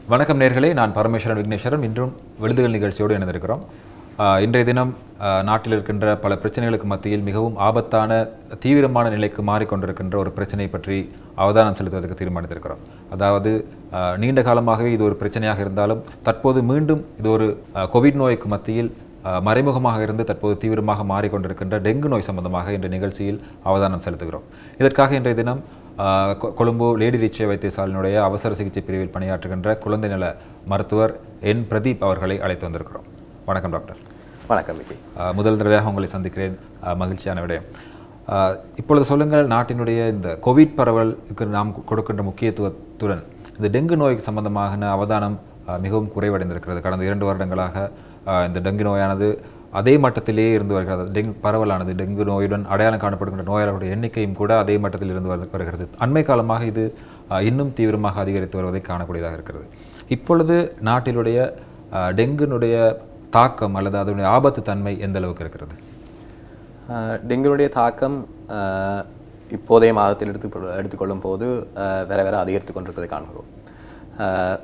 வணக்கம் நேர்களே நான் பரமேஸ்வரன் விக்னேஸ்வரன் இன்றும் விழுதுகள் நிகழ்ச்சியோடு இணைந்திருக்கிறோம் ஆஹ் இன்றைய தினம் ஆஹ் நாட்டில் இருக்கின்ற பல பிரச்சனைகளுக்கு மத்தியில் மிகவும் ஆபத்தான தீவிரமான நிலைக்கு மாறிக்கொண்டிருக்கின்ற ஒரு பிரச்சனை பற்றி அவதானம் செலுத்துவதற்கு தீர்மானித்திருக்கிறோம் அதாவது ஆஹ் நீண்ட காலமாகவே இது ஒரு பிரச்சனையாக இருந்தாலும் தற்போது மீண்டும் இது ஒரு ஆஹ் கோவிட் நோய்க்கு மத்தியில் ஆஹ் மறைமுகமாக இருந்து தற்போது தீவிரமாக மாறிக்கொண்டிருக்கின்ற டெங்கு நோய் சம்பந்தமாக இன்று நிகழ்ச்சியில் அவதானம் செலுத்துகிறோம் இதற்காக இன்றைய தினம் ஆஹ் கொ- கொழும்பு லேடி ரிச்சே வைத்தியசாலையினுடைய அவசர சிகிச்சை பிரிவில் பணியாற்றுகின்ற குழந்தை நல மருத்துவர் என் பிரதீப் அவர்களை அழைத்து வந்திருக்கிறோம் வணக்கம் டாக்டர் வணக்கம் விக்கி ஆஹ் முதல் தடவையாக உங்களை சந்திக்கிறேன் ஆஹ் மகிழ்ச்சியான விடயம் ஆஹ் இப்பொழுது சொல்லுங்கள் நாட்டினுடைய இந்த கோவிட் பரவலுக்கு நாம் கொ- கொடுக்கின்ற முக்கியத்துவத்துடன் இந்த டெங்கு நோய்க்கு சம்பந்தமான அவதானம் ஆஹ் மிகவும் குறைவடைந்திருக்கிறது கடந்த இரண்டு வருடங்களாக ஆஹ் இந்த டெங்கு நோயானது அதே மட்டத்திலேயே இருந்து வருகிறது டெங்கு பரவலானது டெங்கு நோயுடன் அடையாளம் காணப்படுகின்ற நோயாளர்களுடைய எண்ணிக்கையும் கூட அதே மட்டத்தில் இருந்து வரு- வருகிறது அண்மை காலமாக இது ஆஹ் இன்னும் தீவிரமாக அதிகரித்து வருவதை காணக்கூடியதாக இருக்கிறது இப்பொழுது நாட்டிலுடைய ஆஹ் டெங்குனுடைய தாக்கம் அல்லது அதனுடைய ஆபத்து தன்மை எந்த அளவுக்கு இருக்கிறது அஹ், டெங்குனுடைய தாக்கம் அஹ், இப்போதைய மாதத்தில் எடுத்து எடுத்துக்கொள்ளும் போது அஹ், வேற வேற அதிகரித்து கொண்டிருப்பதை காண்கிறோம் அஹ்,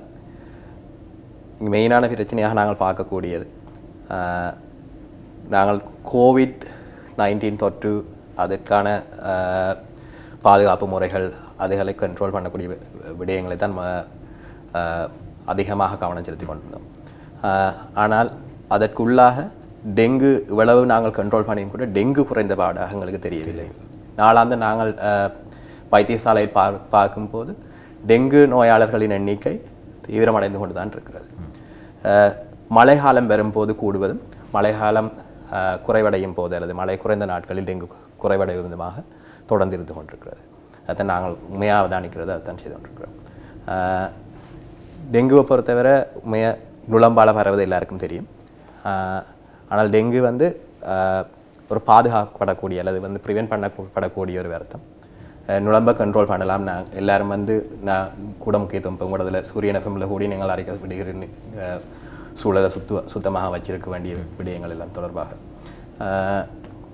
இங்க மெயினான பிரச்சனையாக நாங்கள் பார்க்கக்கூடியது அஹ், நாங்கள் கோவிட் நைன்டீன் தொற்று அதற்கான அஹ், பாதுகாப்பு முறைகள் அதுகளை கண்ட்ரோல் பண்ணக்கூடிய வி- விடயங்களை தான் ம- அஹ், அதிகமாக கவனம் செலுத்தி கொண்டிருந்தோம் அஹ், ஆனால் அதற்குள்ளாக டெங்கு இவ்வளவு நாங்கள் கண்ட்ரோல் பண்ணியும் கூட டெங்கு குறைந்த பாடாக எங்களுக்கு தெரியவில்லை நாளாந்து நாங்கள் அஹ், வைத்தியசாலையில் பார் பார்க்கும்போது டெங்கு நோயாளர்களின் எண்ணிக்கை தீவிரமடைந்து கொண்டு தான் இருக்கிறது அஹ், மழைக்காலம் வரும்போது கூடுவதும் மழைக்காலம் அஹ், குறைவடையும் போது அல்லது மழை குறைந்த நாட்களில் டெங்கு குறைவடைவதுமாக தொடர்ந்து இருந்து கொண்டிருக்கிறது அதைத்தான் நாங்கள் உண்மையாக அவதானிக்கிறது அதைத்தான் செய்து கொண்டிருக்கிறோம் அஹ், டெங்குவை பொறுத்தவரை உண்மைய நுளம்பால் பரவது எல்லாருக்கும் தெரியும் ஆஹ் ஆனால் டெங்கு வந்து ஆஹ் ஒரு பாதுகாக்கப்படக்கூடிய அல்லது வந்து ப்ரிவென்ட் பண்ணப்படக்கூடிய ஒரு வருத்தம் அஹ் நுளம்பை கண்ட்ரோல் பண்ணலாம் நான் எல்லாரும் வந்து நான் கூட முக்கியத்துவம் இப்போ கூட அதில் சூரியன் எஃப்எம்ல கூடி நீங்கள் அறிக்கை விடுகிற அஹ் சூழலை சுத்த சுத்தமாக வச்சிருக்க வேண்டிய விடயங்கள் எல்லாம் தொடர்பாக ஆஹ்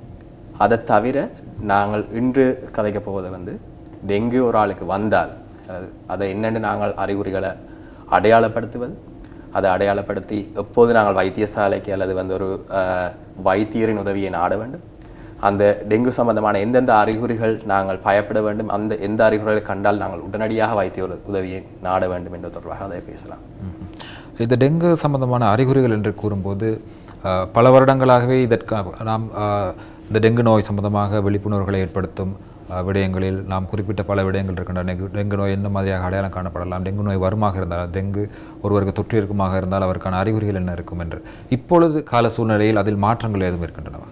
அதை தவிர நாங்கள் இன்று கதைக்க போவது வந்து டெங்கு ஒரு ஆளுக்கு வந்தால் அது அதை என்னென்னு நாங்கள் அறிகுறிகளை அடையாளப்படுத்துவது அதை அடையாளப்படுத்தி எப்போது நாங்கள் வைத்தியசாலைக்கு அல்லது வந்து ஒரு அஹ், வைத்தியரின் உதவியை நாட வேண்டும் அந்த டெங்கு சம்பந்தமான எந்தெந்த அறிகுறிகள் நாங்கள் பயப்பட வேண்டும் அந்த எந்த அறிகுறிகளை கண்டால் நாங்கள் உடனடியாக வைத்திய ஒரு உதவியை நாட வேண்டும் என்ற தொடர்பாக அதை பேசலாம் ம்ஹும். இந்த டெங்கு சம்பந்தமான அறிகுறிகள் என்று கூறும்போது ஆஹ், பல வருடங்களாகவே இதற்கு நாம் ஆஹ், இந்த டெங்கு நோய் சம்பந்தமாக விழிப்புணர்வுகளை ஏற்படுத்தும் ஆஹ், விடயங்களில் நாம் குறிப்பிட்ட பல விடயங்கள் இருக்கின்றன டெங்கு டெங்கு நோய் என்ன மாதிரியாக அடையாளம் காணப்படலாம் டெங்கு நோய் வருமாக இருந்தால் டெங்கு ஒருவருக்கு தொற்று இருக்குமாக இருந்தால் அவருக்கான அறிகுறிகள் என்ன இருக்கும் என்று இப்பொழுது கால சூழ்நிலையில் அதில் மாற்றங்கள் எதுவும் இருக்கின்றனவா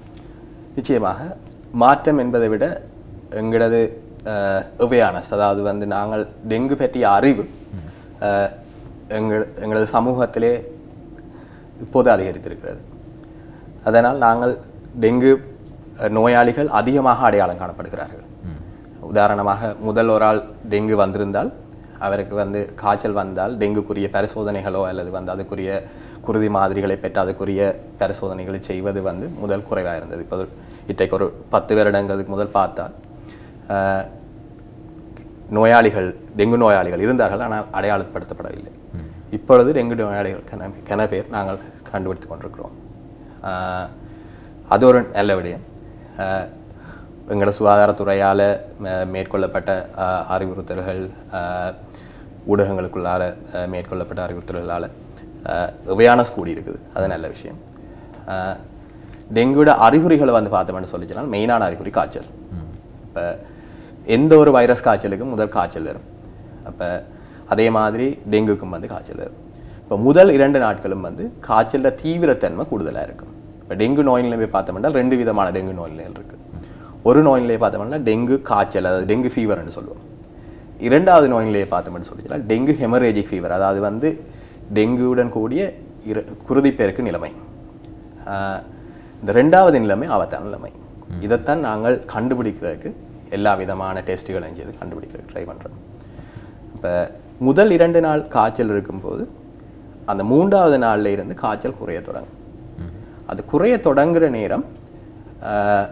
நிச்சயமாக மாற்றம் என்பதை விட எங்களது அவேர்னஸ் அதாவது வந்து நாங்கள் டெங்கு பற்றிய அறிவு அஹ், எங்கள் எங்களது சமூகத்திலே இப்போது அதிகரித்திருக்கிறது அதனால் நாங்கள் டெங்கு அஹ், நோயாளிகள் அதிகமாக அடையாளம் காணப்படுகிறார்கள் உதாரணமாக முதல் ஒரு ஆள் டெங்கு வந்திருந்தால் அவருக்கு வந்து காய்ச்சல் வந்தால் டெங்குக்குரிய பரிசோதனைகளோ அல்லது வந்து அதுக்குரிய குருதி மாதிரிகளை பெற்று அதுக்குரிய பரிசோதனைகளை செய்வது வந்து முதல் குறைவாக இருந்தது இப்போ இன்றைக்கு ஒரு பத்து வருடங்களுக்கு முதல் பார்த்தால் ஆஹ், நோயாளிகள் டெங்கு நோயாளிகள் இருந்தார்கள் ஆனால் அடையாளப்படுத்தப்படவில்லை இப்பொழுது டெங்கு நோயாளிகள் கன கன பேர் நாங்கள் கண்டுபிடித்து கொண்டிருக்கிறோம் ஆஹ், அது ஒரு நல்ல விடயம் ஆஹ், எங்களோட சுகாதாரத்துறையால் மேற்கொள்ளப்பட்ட ஆஹ், அறிவுறுத்தல்கள் ஆஹ், ஊடகங்களுக்குள்ளால ஆஹ், மேற்கொள்ளப்பட்ட அறிவுறுத்தல்களால் அவேர்னஸ் கூடி இருக்குது அது நல்ல விஷயம் ஆஹ், டெங்குவோட அறிகுறிகளை வந்து பார்த்தோம்னு சொல்லி சொன்னால் மெயினான அறிகுறி காய்ச்சல் இப்போ எந்த ஒரு வைரஸ் காய்ச்சலுக்கும் முதல் காய்ச்சல் வரும் அப்போ அதே மாதிரி டெங்குக்கும் வந்து காய்ச்சல் வரும் இப்போ முதல் இரண்டு நாட்களும் வந்து காய்ச்சலில் தீவிரத்தன்மை கூடுதலாக இருக்கும் இப்போ டெங்கு நோய் நிலைமை பார்த்தோம்னா ரெண்டு விதமான டெங்கு நோய் நிலைகள் இருக்குது ஒரு நோய் நிலையை பார்த்தோம்னா டெங்கு காய்ச்சல் அதாவது டெங்கு ஃபீவர்னு சொல்லுவோம் இரண்டாவது நோய் நிலையை பார்த்தோம்னு சொல்லிச்சுன்னா டெங்கு ஹெமரேஜிக் ஃபீவர் அதாவது வந்து டெங்குவுடன் கூடிய இர குருதிப்பெருக்கு நிலைமை ஆஹ் இந்த ரெண்டாவது நிலைமை ஆபத்தான நிலைமை இதைத்தான் நாங்கள் கண்டுபிடிக்கிறதுக்கு எல்லா விதமான டெஸ்ட்டுகளையும் செய்து கண்டுபிடிக்கிறதுக்கு ட்ரை பண்ணுறோம் இப்போ முதல் இரண்டு நாள் காய்ச்சல் இருக்கும்போது அந்த மூன்றாவது நாள்ல இருந்து காய்ச்சல் குறைய தொடங்கும் அது குறைய தொடங்குற நேரம் ஆஹ்,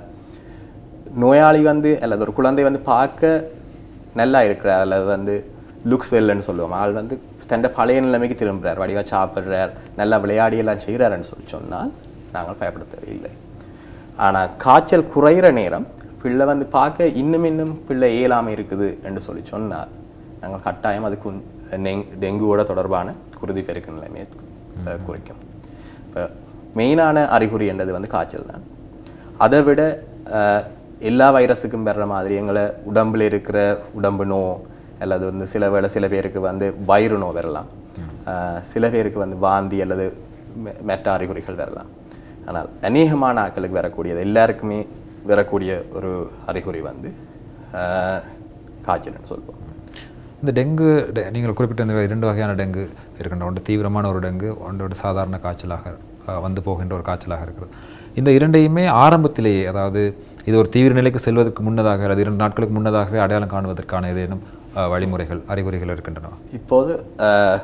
நோயாளி வந்து அல்லது ஒரு குழந்தை வந்து பார்க்க நல்லா இருக்கிறார் அல்லது வந்து லுக்ஸ் வெல்லுன்னு சொல்லுவோம் ஆள் வந்து தன்னை பழைய நிலைமைக்கு திரும்புறார் வடிவா சாப்பிட்றார் நல்லா விளையாடி எல்லாம் செய்கிறாருன்னு சொல்லி சொன்னால் நாங்கள் பயப்பட தேவையில்லை ஆனால் காய்ச்சல் குறையிற நேரம் பிள்ளை வந்து பார்க்க இன்னும் இன்னும் பிள்ளை இயலாமை இருக்குது என்று சொல்லி சொன்னால் நாங்கள் கட்டாயம் அதுக்கு உன்- டெங் டெங்குவோட தொடர்பான குருதி பெருக்க நிலைமையை அஹ், குறிக்கும் இப்போ மெயினான அறிகுறி என்றது வந்து காய்ச்சல் தான் அதை விட அஹ், எல்லா வைரஸுக்கும் பெற மாதிரி எங்களை உடம்புல இருக்கிற உடம்பு நோ அல்லது வந்து சில வேளை சில பேருக்கு வந்து வயிறு நோ வரலாம் அஹ், சில பேருக்கு வந்து வாந்தி அல்லது மெ- மெட்ட அறிகுறிகள் வரலாம் ஆனால் அநேகமான ஆட்களுக்கு வரக்கூடியது எல்லாருக்குமே வரக்கூடிய ஒரு அறிகுறி வந்து அஹ், காய்ச்சல்னு சொல்லுவோம் இந்த டெங்கு டெ- நீங்கள் குறிப்பிட்ட இந்த இரண்டு வகையான டெங்கு இருக்கின்ற ஒன்று தீவிரமான ஒரு டெங்கு ஒன்றோட சாதாரண காய்ச்சலாக அஹ், வந்து போகின்ற ஒரு காய்ச்சலாக இருக்கிறது இந்த இரண்டையுமே ஆரம்பத்திலேயே அதாவது இது ஒரு தீவிர நிலைக்கு செல்வதற்கு முன்னதாக அல்லது இரண்டு நாட்களுக்கு முன்னதாகவே அடையாளம் காணுவதற்கான ஏதேனும் அஹ், வழிமுறைகள் அறிகுறிகள் இருக்கின்றன இப்போது அஹ்,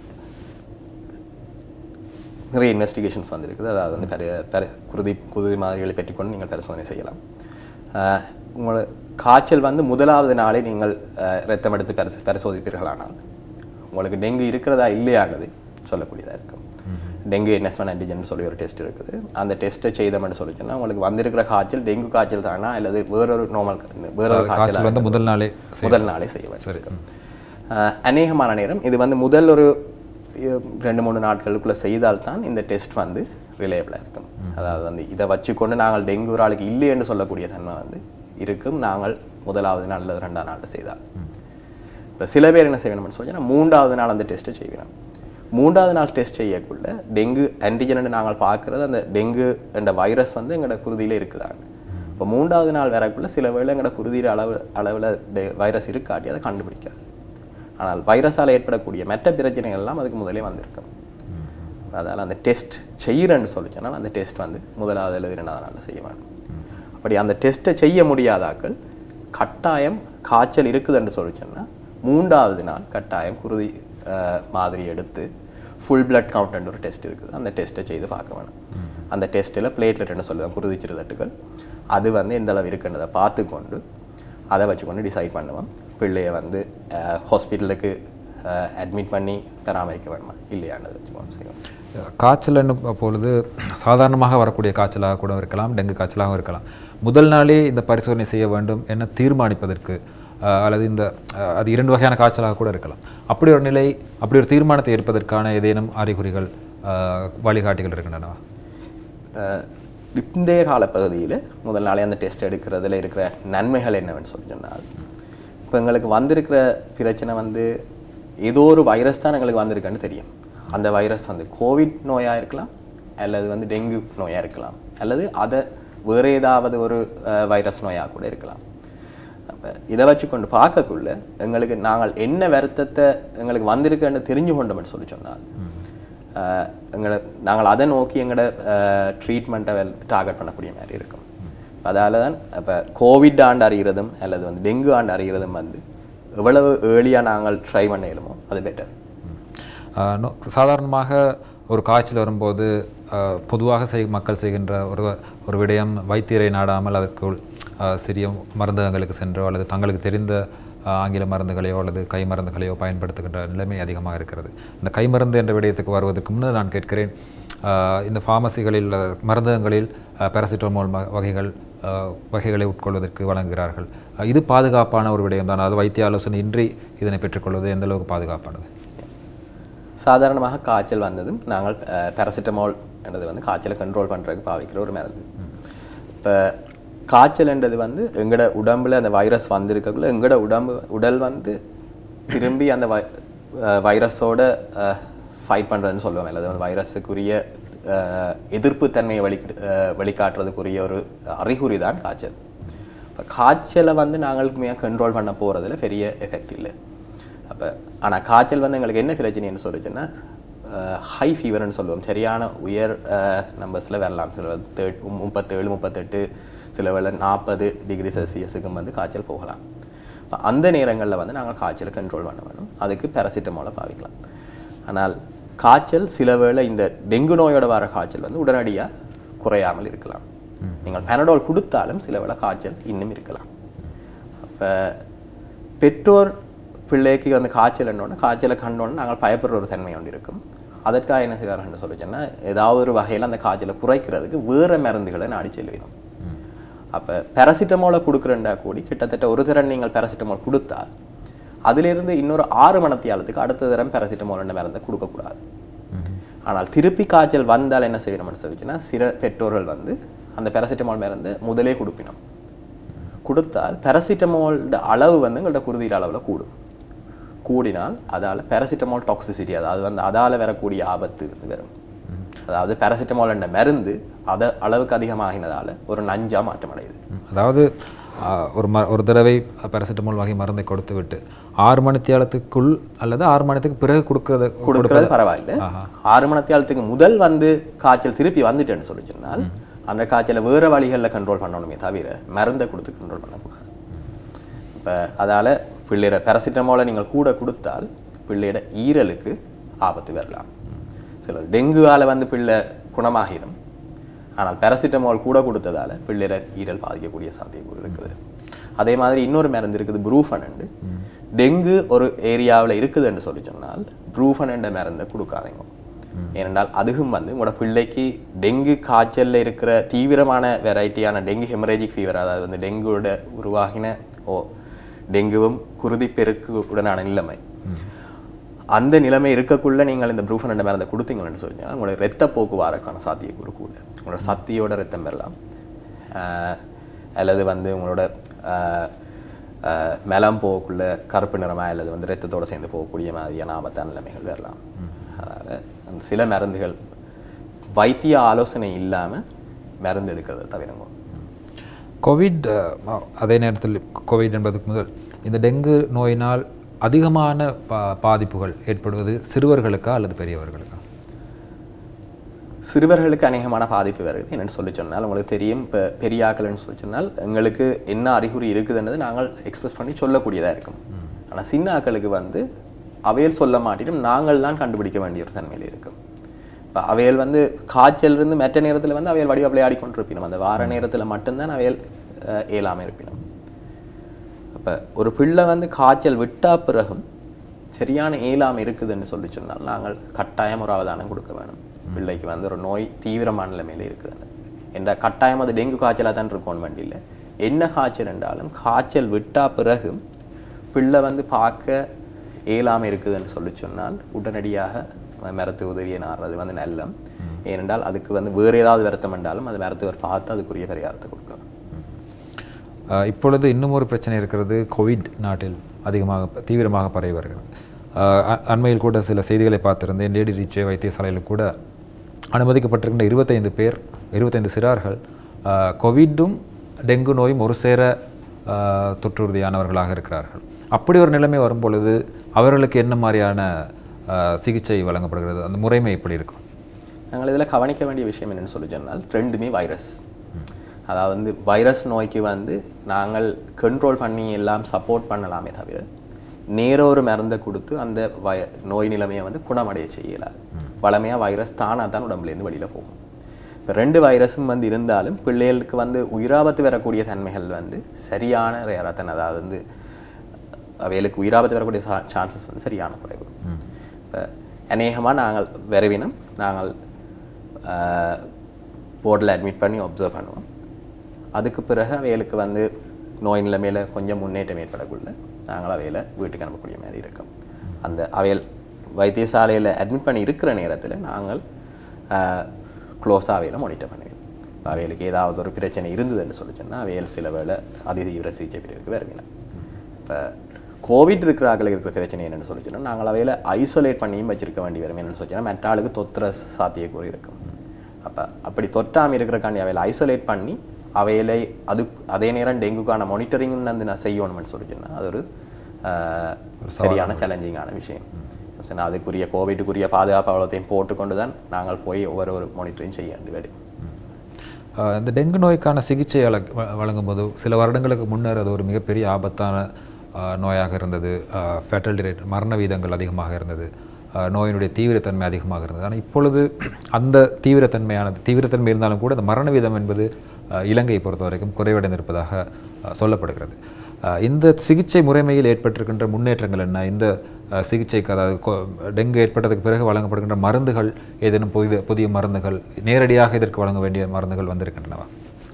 நிறைய இன்வெஸ்டிகேஷன்ஸ் வந்திருக்குது அதாவது வந்து பெரிய பெரு குருதி குருதி மாதிரிகளை பெற்றுக்கொண்டு நீங்கள் பரிசோதனை செய்யலாம் அஹ், உங்களை காய்ச்சல் வந்து முதலாவது நாளே நீங்கள் அஹ், இரத்தம் எடுத்து பரிசு பரிசோதிப்பீர்களானால் உங்களுக்கு டெங்கு இருக்கிறதா இல்லையானது சொல்லக்கூடியதாக இருக்கும் டெங்கு என்எஸ் ஒன் ஆன்டிஜன் சொல்லி ஒரு டெஸ்ட் இருக்குது அந்த டெஸ்ட்டை செய்தோம்னு சொல்லி சொன்னா உங்களுக்கு வந்திருக்கிற காய்ச்சல் டெங்கு காய்ச்சல் தானா அல்லது வேறொரு நார்மல் வேறொரு காய்ச்சல் காய்ச்சல் வந்து முதல் நாளே செய்- முதல் நாளே செய்ய வேண்டும் சரி ம். அஹ் அநேகமான நேரம் இது வந்து முதல் ஒரு அஹ், ரெண்டு மூணு நாட்களுக்குள்ள செய்தால்தான் இந்த டெஸ்ட் வந்து ரிலேபிளாக இருக்கும் அதாவது வந்து இதை வச்சுக்கொண்டு நாங்கள் டெங்கு ஒரு ஆளுக்கு இல்லை என்று சொல்லக்கூடிய தன்மை வந்து இருக்கும் நாங்கள் முதலாவது நாள் அல்லது ரெண்டாம் நாளில் செய்தால் இப்போ சில பேர் என்ன செய்யணும்னு சொல்லி மூன்றாவது நாள் அந்த டெஸ்ட்டை செய்யணும் மூன்றாவது நாள் டெஸ்ட் செய்யக்குள்ள டெங்கு ஆன்டிஜன் நாங்கள் பார்க்குறது அந்த டெங்கு என்ற வைரஸ் வந்து எங்களோட குருதியில இருக்குதாங்க இப்போ மூன்றாவது நாள் வரக்குள்ள சில வேளை எங்களோட குருதியில் அளவு அளவில் வைரஸ் இருக்காட்டி அதை கண்டுபிடிக்காது ஆனால் வைரஸால் ஏற்படக்கூடிய மற்ற பிரச்சனைகள் எல்லாம் அதுக்கு முதலே வந்திருக்கும் அதால் அந்த டெஸ்ட் செய்கிறேன்னு சொல்லிச்சனால் அந்த டெஸ்ட் வந்து முதலாவது அல்லது இரண்டாவது நாளில் செய்ய வேண்டும் அப்படி அந்த டெஸ்ட்டை செய்ய முடியாதாக்கள் கட்டாயம் காய்ச்சல் இருக்குதுன்னு சொல்லிச்சோன்னா மூன்றாவது நாள் கட்டாயம் குருதி அஹ், மாதிரி எடுத்து ஃபுல் blood கவுண்ட் ஒரு டெஸ்ட் இருக்குது அந்த டெஸ்ட்டை செய்து பார்க்க வேணும் அந்த டெஸ்ட்டில் பிளேட்லெட்னு சொல்லுவாங்க குருதி சிறுதட்டுகள் அது வந்து எந்த அளவு இருக்குன்றதை பார்த்து கொண்டு அதை வச்சுக்கொண்டு டிசைட் பண்ணுவோம் பிள்ளைய வந்து ஹாஸ்பிட்டலுக்கு அட்மிட் பண்ணி பராமரிக்க வேணுமா இல்லையானது வச்சுக்கோங்க செய்வோம் காய்ச்சல் என்னும் பொழுது சாதாரணமாக வரக்கூடிய காய்ச்சலாக கூட இருக்கலாம் டெங்கு காய்ச்சலாகவும் இருக்கலாம் முதல் நாளே இந்த பரிசோதனை செய்ய வேண்டும் என தீர்மானிப்பதற்கு அஹ், அல்லது இந்த அஹ், அது இரண்டு வகையான காய்ச்சலாக கூட இருக்கலாம் அப்படி ஒரு நிலை அப்படி ஒரு தீர்மானத்தை எடுப்பதற்கான ஏதேனும் அறிகுறிகள் அஹ், வழிகாட்டிகள் இருக்கின்றனவா அஹ் இன்றைய காலப்பகுதியில் முதல் நாளே அந்த டெஸ்ட் எடுக்கிறதுல இருக்கிற நன்மைகள் என்னவென்னு சொல்லி சொன்னால் இப்போ எங்களுக்கு வந்திருக்கிற பிரச்சனை வந்து ஏதோ ஒரு வைரஸ் தான் எங்களுக்கு வந்திருக்குன்னு தெரியும் அந்த வைரஸ் வந்து கோவிட் நோயாக இருக்கலாம் அல்லது வந்து டெங்கு நோயாக இருக்கலாம் அல்லது அதை வேறு ஏதாவது ஒரு அஹ், வைரஸ் நோயாக கூட இருக்கலாம் அப்போ இதை வச்சு கொண்டு பார்க்கக்குள்ள எங்களுக்கு நாங்கள் என்ன வருத்தத்தை எங்களுக்கு வந்திருக்குன்னு தெரிஞ்சு கொண்டோம்னு சொல்லி சொன்னால் ஆஹ் எங்களை நாங்கள் அதை நோக்கி எங்களோட ட்ரீட்மெண்ட்டை டார்கெட் பண்ணக்கூடிய மாதிரி இருக்கும் அதால தான் இப்போ கோவிட் ஆண்டு அறிகிறதும் அல்லது வந்து டெங்கு ஆண்டு அறிகிறதும் வந்து எவ்வளவு ஏர்லியாக நாங்கள் ட்ரை பண்ண இயலுமோ அது பெட்டர் அஹ், நோ- சாதாரணமாக ஒரு காய்ச்சல் வரும்போது அஹ், பொதுவாக செய் மக்கள் செய்கின்ற ஒரு ஒரு விடயம் வைத்தியரை நாடாமல் அதற்குள் அஹ், சிறிய மருந்தகங்களுக்கு சென்றோ அல்லது தங்களுக்கு தெரிந்த அஹ், ஆங்கில மருந்துகளையோ அல்லது கை மருந்துகளையோ பயன்படுத்துகின்ற நிலைமை அதிகமாக இருக்கிறது இந்த கை மருந்து என்ற விடயத்துக்கு வருவதற்கு முன்னர் நான் கேட்கிறேன் அஹ், இந்த ஃபார்மசிகளில் அஹ், மருந்தகங்களில் அஹ், பாராசிட்டமால் ம- வகைகள் அஹ், வகைகளை உட்கொள்வதற்கு வழங்குகிறார்கள் அஹ், இது பாதுகாப்பான ஒரு விடயம் தான் அது வைத்திய ஆலோசனை இன்றி இதனை பெற்றுக்கொள்வது எந்த அளவுக்கு பாதுகாப்பானது சாதாரணமாக காய்ச்சல் வந்ததும் நாங்கள் பேராசிட்டமால் என்றது வந்து காய்ச்சலை கண்ட்ரோல் பண்ணுறதுக்கு பாவிக்கிற ஒரு மருந்து இப்போ காய்ச்சல்ன்றது வந்து எங்களோட உடம்புல அந்த வைரஸ் வந்திருக்கக்குள்ள எங்களோட உடம்பு உடல் வந்து திரும்பி அந்த வை அஹ் வைரஸோட ஃபைட் பண்ணுறதுன்னு சொல்லுவோம் அல்லது வந்து வைரஸுக்குரிய அஹ், எதிர்ப்புத்தன்மையை வெளி வெளிக்காட்டுறதுக்குரிய ஒரு அறிகுறி தான் காய்ச்சல் இப்போ காய்ச்சலை வந்து நாங்கள் கண்ட்ரோல் பண்ண போகிறதுல பெரிய எஃபெக்ட் இல்லை அப்போ ஆனால் காய்ச்சல் வந்து எங்களுக்கு என்ன பிரச்சனைன்னு சொல்லிச்சுன்னா ஹை ஃபீவர்னு சொல்லுவோம் சரியான உயர் நம்பர்ஸில் வரலாம் சில தேர்ட் முப்பத்தேழு முப்பத்தெட்டு சில வேளை நாற்பது டிகிரி செல்சியஸுக்கும் வந்து காய்ச்சல் போகலாம் அப்ப அந்த நேரங்களில் வந்து நாங்கள் காய்ச்சலை கண்ட்ரோல் பண்ண வேணும் அதுக்கு பேராசிட்டமாலை பாவிக்கலாம் ஆனால் காய்ச்சல் சில வேளை இந்த டெங்கு நோயோட வர காய்ச்சல் வந்து உடனடியாக குறையாமல் இருக்கலாம் நீங்கள் பெனடால் கொடுத்தாலும் சில வேளை காய்ச்சல் இன்னும் இருக்கலாம் அப்போ பெற்றோர் பிள்ளைக்கு வந்து காய்ச்சல் என்னோட காய்ச்சலை கண்டோன்னு நாங்கள் பயப்படுற ஒரு தன்மை ஒன்று இருக்கும் அதற்காக என்ன செய்வார்கள் சொல்லி சொன்னால் ஏதாவது ஒரு வகையில் அந்த காய்ச்சலை குறைக்கிறதுக்கு வேறு மருந்துகளை நாடி செல்வினோம் அப்போ பேராசிட்டமோலை கொடுக்குறேன்டா கூடி கிட்டத்தட்ட ஒரு தரம் நீங்கள் பேராசிட்டமால் கொடுத்தா அதிலிருந்து இன்னொரு ஆறு மணத்தியாலத்துக்கு அடுத்த தரம் பேராசிட்டமால் என்ற மருந்தை கொடுக்கக்கூடாது ஆனால் திருப்பி காய்ச்சல் வந்தால் என்ன செய்யணும்னு சொல்லிச்சுன்னா சில பெற்றோர்கள் வந்து அந்த பேராசிட்டமால் மருந்தை முதலே கொடுப்பினோம் கொடுத்தால் பேராசிட்டமாலோட அளவு வந்து எங்கள்ட்ட குருதியில் அளவில் கூடும் கூடினால் அதால் பேராசிட்டமால் டாக்ஸிசிட்டி அதாவது வந்து அதால் வரக்கூடிய ஆபத்து இருந்து வரும் அதாவது பேராசிட்டமால் என்ற மருந்து அதை அளவுக்கு அதிகமாகினதால ஒரு நஞ்சா மாற்றமடையுது ம். அதாவது ஆ, ஒரு ம ஒரு தடவை பேராசிட்டமால் வகை மருந்தை கொடுத்து விட்டு ஆறு மணித்தியாலத்துக்குள் அல்லது ஆறு மணித்துக்கு பிறகு கொடுக்கறது கொடுக்கறது பரவாயில்ல ஆறு மணத்தியாலத்துக்கு முதல் வந்து காய்ச்சல் திருப்பி வந்துட்டேன்னு சொல்லி சொன்னால் அந்த காய்ச்சலை வேறு வழிகளில் கண்ட்ரோல் பண்ணணுமே தவிர மருந்தை கொடுத்து கண்ட்ரோல் பண்ணக்கூடாது இப்போ அதால் பிள்ளையோட பேராசிட்டமாலை நீங்கள் கூட கொடுத்தால் பிள்ளையோட ஈரலுக்கு ஆபத்து வரலாம் சில டெங்குவால் வந்து பிள்ளை குணமாகிடும் ஆனால் பேராசிட்டமால் கூட கொடுத்ததால பிள்ளையோட ஈரல் பாதிக்கக்கூடிய சாத்தியக்கூறு இருக்குது அதே மாதிரி இன்னொரு மருந்து இருக்குது ப்ரூஃபன் டெங்கு ஒரு ஏரியாவில் இருக்குதுன்னு சொல்லி சொன்னால் ப்ரூஃபன் என்ற மருந்தை கொடுக்காதீங்க ஏனென்றால் அதுவும் வந்து உங்களோட பிள்ளைக்கு டெங்கு காய்ச்சல்ல இருக்கிற தீவிரமான வெரைட்டியான டெங்கு ஹெமரேஜிக் ஃபீவர் அதாவது வந்து டெங்குவோட உருவாகின ஓ டெங்குவும் குருதி பெருக்கு உடனான நிலைமை அந்த நிலைமை இருக்கக்குள்ள நீங்கள் இந்த ப்ரூஃபன் என்ற மருந்தை கொடுத்தீங்கன்னு சொன்னீங்கன்னா உங்களோட ரத்த போக்கு வாரக்கான சாத்தியக்கூறு கூட உங்களோட சக்தியோட ரத்தம் பெறலாம் ஆஹ் அல்லது வந்து உங்களோட ஆஹ் ஆஹ் மெலம் போகக்குள்ள கருப்பு நிறமா அல்லது வந்து ரத்தத்தோட சேர்ந்து போகக்கூடிய மாதிரியான ஆபத்தான நிலைமைகள் வரலாம் அதனால் அந்த சில மருந்துகள் வைத்திய ஆலோசனை இல்லாமல் மருந்து எடுக்கிறத தவிரங்க கோவிட் அ, அதே நேரத்தில் கோவிட் என்பதற்கு முதல் இந்த டெங்கு நோயினால் அதிகமான பா பாதிப்புகள் ஏற்படுவது சிறுவர்களுக்கா அல்லது பெரியவர்களுக்கா சிறுவர்களுக்கு அநேகமான பாதிப்பு வருது என்னன்னு சொல்லி சொன்னால் உங்களுக்கு தெரியும் இப்போ பெரியாக்கள்னு சொல்லி சொன்னால் எங்களுக்கு என்ன அறிகுறி இருக்குதுன்றது நாங்கள் எக்ஸ்பிரஸ் பண்ணி சொல்லக்கூடியதாக இருக்கும் ஆனால் சின்ன ஆக்களுக்கு வந்து அவையல் சொல்ல மாட்டிடும் நாங்கள் தான் கண்டுபிடிக்க வேண்டிய ஒரு தன்மையில் இருக்கும் இப்போ அவையல் வந்து காய்ச்சல் இருந்து மெட்ட நேரத்தில் வந்து அவையல் வடிவ விளையாடி கொண்டிருப்பினோம் அந்த வார நேரத்தில் மட்டும்தான் அவையல் அஹ், இயலாமல் இருப்பினோம் அப்போ ஒரு பிள்ளை வந்து காய்ச்சல் விட்டா பிறகும் சரியான இயலாமை இருக்குதுன்னு சொல்லி சொன்னால் நாங்கள் கட்டாயம் ஒரு அவதானம் கொடுக்க வேணும் பிள்ளைக்கு வந்து ஒரு நோய் தீவிரமான நிலைமையில் இருக்குதுன்னு என்ற கட்டாயம் அது டெங்கு காய்ச்சலாக தான் இருக்கும் வேண்டியில்லை என்ன காய்ச்சல் என்றாலும் காய்ச்சல் விட்டா பிறகும் பிள்ளை வந்து பார்க்க இயலாமை இருக்குதுன்னு சொல்லி சொன்னால் உடனடியாக மருத்துவ உதவியை நாடுறது வந்து நல்லம் ஏனென்றால் அதுக்கு வந்து வேறு ஏதாவது வருத்தம் என்றாலும் அது மருத்துவர் பார்த்து அதுக்குரிய பரிகாரத்தை கொடுக்கணும் அஹ், இப்பொழுது இன்னும் ஒரு பிரச்சனை இருக்கிறது கோவிட் நாட்டில் அதிகமாக தீவிரமாக பரவி வருகிறது அஹ், அ- அண்மையில் கூட சில செய்திகளை பார்த்திருந்தேன் லேடி ரீச்சே வைத்தியசாலையில் கூட அனுமதிக்கப்பட்டிருக்கின்ற இருபத்தைந்து பேர் இருபத்தைந்து சிறார்கள் அஹ், கோவிட்டும் டெங்கு நோயும் ஒரு சேர அஹ், தொற்றுறுதியானவர்களாக இருக்கிறார்கள் அப்படி ஒரு நிலைமை வரும் பொழுது அவர்களுக்கு என்ன மாதிரியான அஹ், சிகிச்சை வழங்கப்படுகிறது அந்த முறைமை எப்படி இருக்கும் நாங்கள் இதில் கவனிக்க வேண்டிய விஷயம் என்னன்னு சொல்லி சொன்னால் ரெண்டுமே வைரஸ் அதாவது வந்து வைரஸ் நோய்க்கு வந்து நாங்கள் கண்ட்ரோல் பண்ணி எல்லாம் சப்போர்ட் பண்ணலாமே தவிர நேர ஒரு மருந்தை கொடுத்து அந்த வய நோய் நிலைமையை வந்து குணமடைய செய்யலாது வளமையாக வைரஸ் தானாக தான் உடம்புலேருந்து வெளியில் போகும் இப்போ ரெண்டு வைரஸும் வந்து இருந்தாலும் பிள்ளைகளுக்கு வந்து உயிராபத்து வரக்கூடிய தன்மைகள் வந்து சரியான ரேராத்தன் அதாவது வந்து அவைகளுக்கு உயிராபத்து வரக்கூடிய சான்சஸ் வந்து சரியான குறைவு இப்போ அநேகமாக நாங்கள் விரைவினம் நாங்கள் போர்டில் அட்மிட் பண்ணி ஒப்சர்வ் பண்ணுவோம் அதுக்கு பிறகு அவைகளுக்கு வந்து நோய் நிலைமையில் கொஞ்சம் முன்னேற்றம் ஏற்படக்குள்ள நாங்கள் அவைகளை வீட்டுக்கு அனுப்பக்கூடிய மாதிரி இருக்கும் அந்த அவைகள் வைத்தியசாலையில் அட்மிட் பண்ணி இருக்கிற நேரத்தில் நாங்கள் க்ளோஸாக அவையில் மானிட்டர் பண்ணுவோம் இப்ப அவைகளுக்கு ஏதாவது ஒரு பிரச்சனை இருந்ததுன்னு சொல்லி சொன்னால் அவைகள் சில வேளை அதிதீவிர சிகிச்சை பிரிவுக்கு வருவினோம் இப்போ கோவிட் இருக்கிற ஆட்களுக்கு இருக்கிற பிரச்சனை என்னன்னு சொல்லி சொன்னால் நாங்கள் அவையில் ஐசோலேட் பண்ணியும் வச்சிருக்க வேண்டி வரும் என்னன்னு சொல்லி சொன்னால் மற்ற ஆளுக்கு தொத்துற சாத்தியக்கூறு இருக்கும் அப்போ அப்படி தொற்றாமல் இருக்கிறக்காண்டி அவையில் ஐசோலேட் பண்ணி அவைகளை அது அதே நேரம் டெங்குக்கான மானிட்டரிங் வந்து நான் செய்யணும்னு சொல்லி சொன்னால் அது ஒரு ஆஹ், சரியான சேலஞ்சிங்கான விஷயம் சரி, அதுக்குரிய கோவிட்டுக்குரிய பாதுகாப்பு அவ்வளோத்தையும் போட்டுக்கொண்டு தான் நாங்கள் போய் ஒவ்வொரு ஒரு மானிட்டரிங் செய்ய வேண்டி அஹ் இந்த டெங்கு நோய்க்கான சிகிச்சை வழ- வ- வழங்கும்போது சில வருடங்களுக்கு முன்னர் அது ஒரு மிகப்பெரிய ஆபத்தான அஹ், நோயாக இருந்தது ஃபேட்டல்டி ரேட் மரண வீதங்கள் அதிகமாக இருந்தது அஹ், நோயினுடைய தீவிரத்தன்மை அதிகமாக இருந்தது ஆனால் இப்பொழுது அந்த தீவிரத்தன்மையானது தீவிரத்தன்மை இருந்தாலும் கூட அந்த மரண வீதம் என்பது அஹ், இலங்கையை பொறுத்த வரைக்கும் குறைவடைந்திருப்பதாக அஹ், சொல்லப்படுகிறது அஹ், இந்த சிகிச்சை முறைமையில் ஏற்பட்டிருக்கின்ற முன்னேற்றங்கள் என்ன இந்த அஹ், சிகிச்சைக்கு அதாவது கொ- டெங்கு ஏற்பட்டதுக்கு பிறகு வழங்கப்படுகின்ற மருந்துகள் ஏதேனும் புதிய புதிய மருந்துகள் நேரடியாக இதற்கு வழங்க வேண்டிய மருந்துகள் வந்திருக்கின்றனவா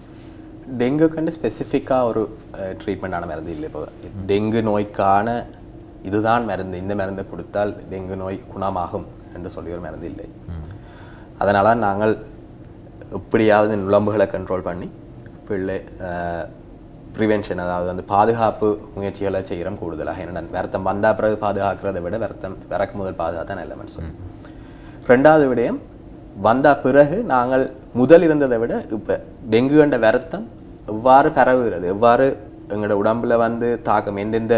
டெங்குக்கு ஸ்பெசிஃபிக்காக ஒரு ட்ரீட்மெண்டான மருந்து இல்லை இப்போ டெங்கு நோய்க்கான இதுதான் மருந்து இந்த மருந்தை கொடுத்தால் டெங்கு நோய் குணமாகும் என்று சொல்லி ஒரு மருந்து இல்லை அதனால் நாங்கள் எப்படியாவது நுழம்புகளை கண்ட்ரோல் பண்ணி பிள்ளை ப்ரிவென்ஷன் அதாவது வந்து பாதுகாப்பு முயற்சிகளை செய்கிறோம் கூடுதலாக ஏன்னா வருத்தம் வந்தா பிறகு பாதுகாக்கிறதை விட வருத்தம் விறக்கு முதல் பாதுகாத்தா நல்லவன் சொல்லி ரெண்டாவது விடயம் வந்த பிறகு நாங்கள் முதல் இருந்ததை விட இப்போ டெங்கு கண்ட வருத்தம் எவ்வாறு பரவுகிறது எவ்வாறு எங்களோட உடம்புல வந்து தாக்கம் எந்தெந்த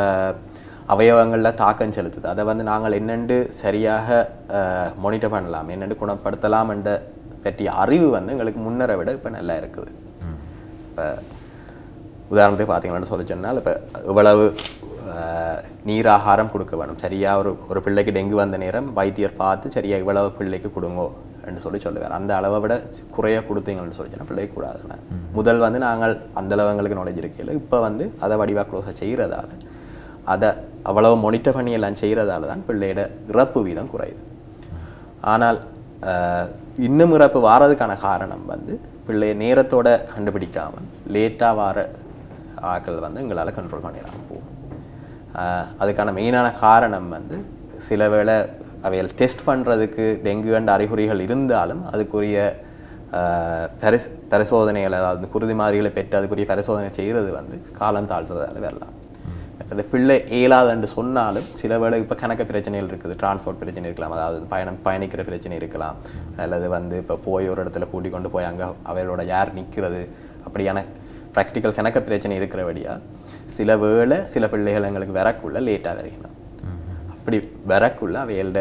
அவயவங்களில் தாக்கம் செலுத்துது அதை வந்து நாங்கள் என்னென்று சரியாக மானிட்டர் பண்ணலாம் என்னென்று குணப்படுத்தலாம் என்ற பற்றிய அறிவு வந்து எங்களுக்கு முன்னரை விட இப்போ நல்லா இருக்குது இப்போ உதாரணத்துக்கு பார்த்தீங்கன்னு சொல்லி சொன்னால் இப்போ இவ்வளவு அஹ், நீராகாரம் கொடுக்க வேணும் சரியா ஒரு ஒரு பிள்ளைக்கு டெங்கு வந்த நேரம் வைத்தியர் பார்த்து சரியா இவ்வளவு பிள்ளைக்கு கொடுங்கோ என்று சொல்லி சொல்லுவார் அந்த அளவை விட குறைய கொடுத்தீங்கன்னு சொல்லி சொன்னால் பிள்ளைக்கு கூடாதுன்னு முதல் வந்து நாங்கள் அந்த அளவு எங்களுக்கு நாலேஜ் இருக்கையில் இப்போ வந்து அதை வடிவாக க்ளோஸாக செய்கிறதால அதை அவ்வளவு மொனிட்டர் பண்ணி எல்லாம் செய்கிறதால தான் பிள்ளையோட இறப்பு வீதம் குறையுது ஆனால் அஹ், இன்னும் இறப்பு வாரதுக்கான காரணம் வந்து பிள்ளைய நேரத்தோட கண்டுபிடிக்காமல் லேட்டாக வார ஆட்கள் வந்து எங்களால் கண்ட்ரோல் பண்ணிடலாம் போகும் அஹ், அதுக்கான மெயினான காரணம் வந்து சில வேளை அவைகள் டெஸ்ட் பண்ணுறதுக்கு டெங்கு கண்ட அறிகுறிகள் இருந்தாலும் அதுக்குரிய அஹ், பரிஸ் பரிசோதனைகள் அதாவது குருதி மாதிரிகளை பெற்று அதுக்குரிய பரிசோதனை செய்கிறது வந்து காலம் தாழ்த்துறதால வரலாம் அது பிள்ளை இயலாது என்று சொன்னாலும் சில வேளை இப்போ கணக்கு பிரச்சனைகள் இருக்குது டிரான்ஸ்போர்ட் பிரச்சனை இருக்கலாம் அதாவது பயணம் பயணிக்கிற பிரச்சனை இருக்கலாம் அல்லது வந்து இப்போ போய் ஒரு இடத்துல கூட்டிக் கொண்டு போய் அங்கே அவைகளோட யார் நிற்கிறது அப்படியான ப்ராக்டிக்கல் கணக்கு பிரச்சனை இருக்கிறபடியா சில வேளை சில பிள்ளைகள் எங்களுக்கு வரக்குள்ள லேட்டாக வரையணும் அப்படி வரக்குள்ள அவைகளோட